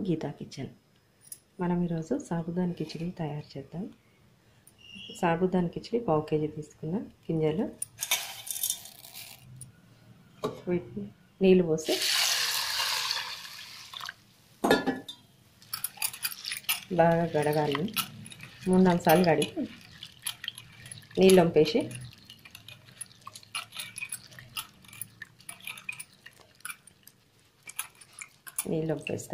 Gita kitchen మనం ఈరోజు సాబుదాని కిచిడి తయారు చేద్దాం సాబుదాని కిచిడి పావు కేజీ తీసుకున్న గింజలు వీటిని నీళ్ళు పోసి బాగా గడగాలి మూడు నాలుగు సార్లు కడిగి నీళ్ళు వంపేసి నీళ్ళు వంపేస్తా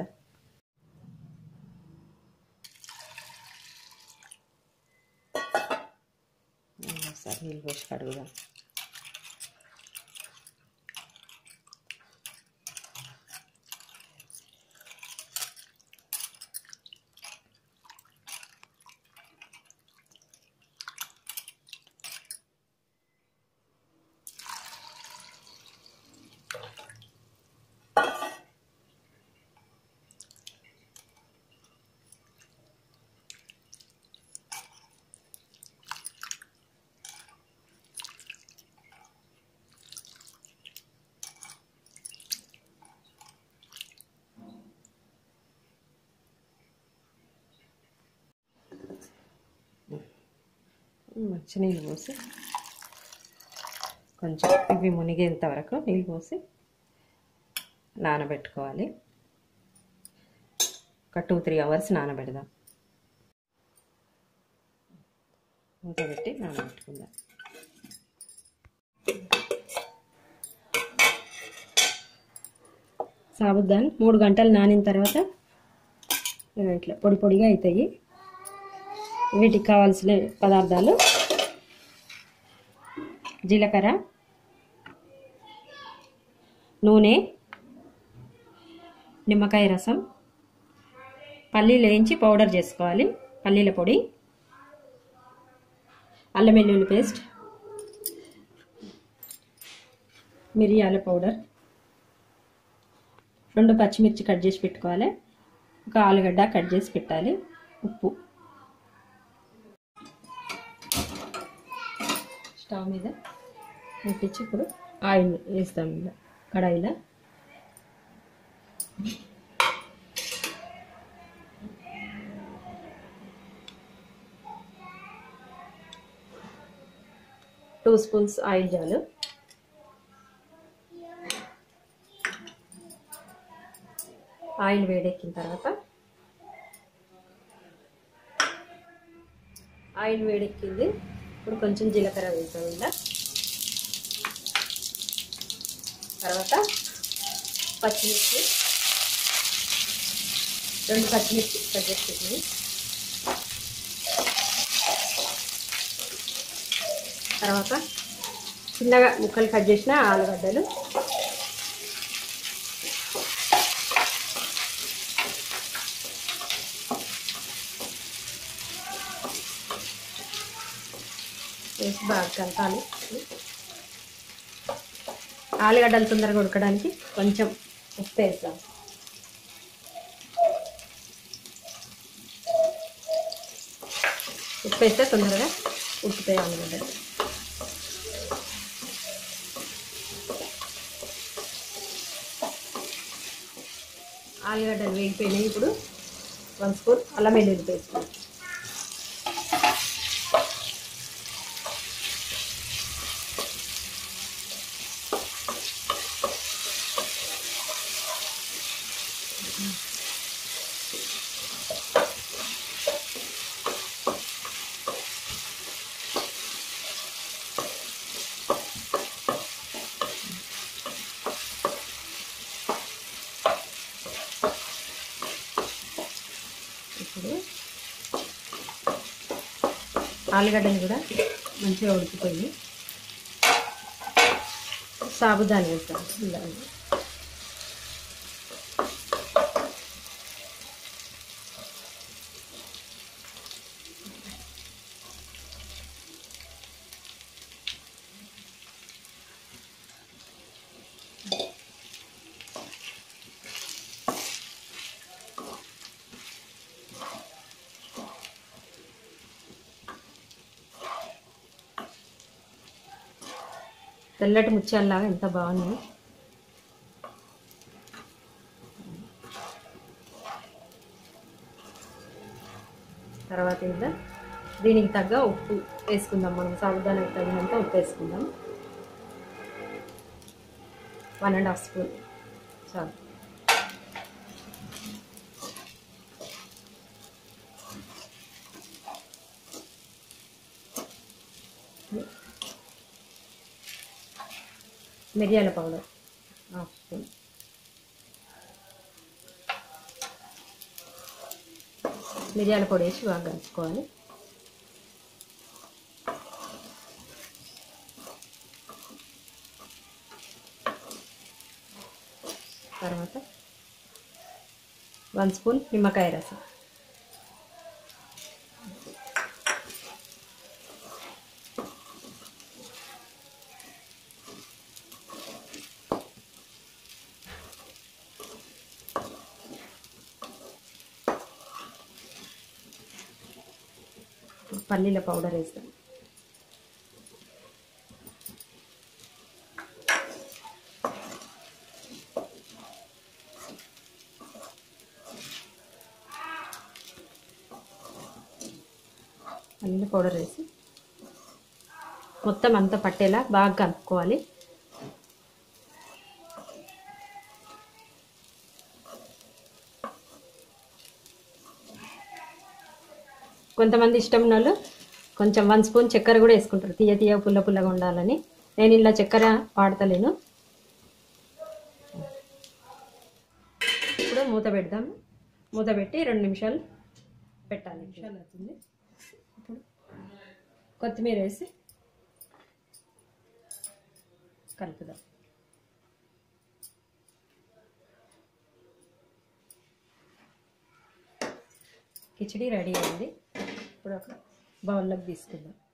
ఒకసారి నీళ్ళు పోసి కడుగుదాం మంచి నీళ్ళు పోసి కొంచెం ఇవి మునిగేంత వరకు నీళ్ళు పోసి నానబెట్టుకోవాలి ఒక టూ త్రీ అవర్స్ నానబెడదాం మూత పెట్టి నానబెట్టుకుందాం సాబుదాన్ మూడు గంటలు నానిన తర్వాత ఇట్లా పొడి పొడిగా అవుతాయి వీటికి కావాల్సిన పదార్థాలు జీలకర్ర నూనె నిమ్మకాయ రసం పల్లీలు వేయించి పౌడర్ చేసుకోవాలి పల్లీల పొడి అల్లం వెల్లుల్లి పేస్ట్ మిరియాల పౌడర్ రెండు పచ్చిమిర్చి కట్ చేసి పెట్టుకోవాలి ఒక ఆలుగడ్డ కట్ చేసి పెట్టాలి ఉప్పు స్టవ్ మీద ముట్టించి ఇప్పుడు ఆయిల్ వేస్తాం ఇలా కడాయిలో టూ స్పూన్స్ ఆయిల్ చాలు ఆయిల్ వేడెక్కిన తర్వాత ఆయిల్ వేడెక్కింది ఇప్పుడు కొంచెం జీలకర్ర వేసాం ఇలా తర్వాత పచ్చిమిర్చి రెండు పచ్చిమిర్చి కట్ చేసుకుంటుంది తర్వాత చిన్నగా ముక్కలు కట్ చేసిన ఆలుగడ్డలు వేసి బాగా కలపాలి ఆలుగడ్డలు తొందరగా ఉడకడానికి కొంచెం ఉప్పు వేస్తాం ఉప్పు వేస్తే తొందరగా ఉడుకుతాయి ఆలుగడ్డలు ఆలుగడ్డలు వేగిపోయినాయి ఇప్పుడు వన్ స్పూన్ అల్లం వెల్లుల్లి పేస్ట్ ఇప్పుడు ఆలుగడ్డలు కూడా మంచిగా ఉడికిపోయి సాబుదాని వేస్తాం ఇలా తెల్లటి ముత్యాలలాగా ఎంత బాగున్నాయి తర్వాత ఇందులో దీనికి తగ్గ ఉప్పు వేసుకుందాం మనం సాబుదానానికి తగినంత ఉప్పు వేసుకుందాం వన్ అండ్ హాఫ్ స్పూన్ చాలు మిరియాల పౌడర్ హాఫ్ స్పూన్ మిరియాల పొడి వేసి బాగా కలుపుకోవాలి తర్వాత వన్ స్పూన్ నిమ్మకాయ రసం పల్లీల పౌడర్ వేస్తాం పల్లీల పౌడర్ వేసి మొత్తం అంతా పట్టేలా బాగా కలుపుకోవాలి కొంతమంది ఇష్టం ఉన్న వాళ్ళు కొంచెం వన్ స్పూన్ చక్కెర కూడా వేసుకుంటారు తీయ తీయ పుల్ల పుల్లగా ఉండాలని నేను ఇలా చక్కెర వాడతలేను ఇప్పుడు మూత పెడదాం మూత పెట్టి రెండు నిమిషాలు పెట్టాలి నిమిషాలు అవుతుంది ఇప్పుడు కొత్తిమీర వేసి కలుపుదాం కిచడీ రెడీ అయింది ఇప్పుడు ఒక బౌల్లోకి తీసుకుందాం